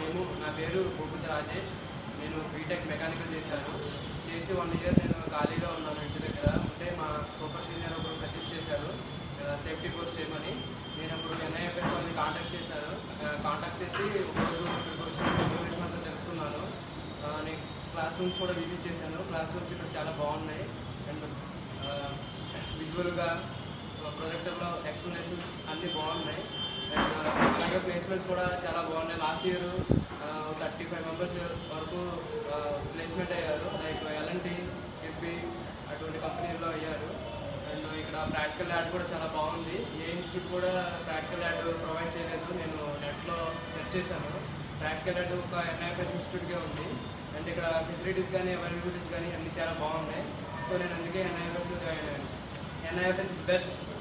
మేము నా పేరు భూపతి రాజేష్ నేను బీటెక్ మెకానికల్ చేశాను చేసి వన్ ఇయర్ నేను ఖాళీగా ఉన్నాను ఇంటి దగ్గర అంటే మా సూపర్ సీనియర్ ఒకరు సజెస్ట్ చేశారు సేఫ్టీ కోర్స్ చేయమని నేను అప్పుడు ఎన్ఐఎఫ్ఎస్ వాళ్ళని కాంటాక్ట్ చేశాను కాంటాక్ట్ చేసి ఒకరోజు ఇక్కడికి వచ్చి ఇన్ఫర్మేషన్ అంతా తెలుసుకున్నాను ఆ, నేను క్లాస్ రూమ్స్ కూడా విజిట్ చేశాను క్లాస్ రూమ్స్ ఇక్కడ చాలా బాగున్నాయి అండ్ విజువల్గా ప్రొజెక్టర్లో ఎక్స్ప్లెనేషన్స్ అన్నీ బాగున్నాయి అండ్ అలాగే ప్లేస్మెంట్స్ కూడా చాలా బాగున్నాయి last year thirty five members వరకు ప్లేస్మెంట్ అయ్యారు లైక్ ఎల్ఎన్టీ ఎఫ్బి అటువంటి కంపెనీల్లో అయ్యారు అండ్ ఇక్కడ ప్రాక్టికల్ ల్యాబ్ కూడా చాలా బాగుంది ఏ ఇన్స్టిట్యూట్ కూడా ప్రాక్టికల్ ల్యాబ్ ప్రొవైడ్ చేయలేదు నేను నెట్లో సెర్చ్ చేశాను ప్రాక్టికల్ ల్యాబ్ ఒక ఎన్ఐఎఫ్ఎస్ ఇన్స్టిట్యూట్గా ఉంది అండ్ ఇక్కడ ఫెసిలిటీస్ కానీ అవైలబిలిటీస్ కానీ అన్నీ చాలా బాగున్నాయి సో నేను అందుకే ఎన్ఐఎఫ్ఎస్లో జాయిన్ అయ్యాను ఎన్ఐఎఫ్ఎస్ ఇస్ బెస్ట్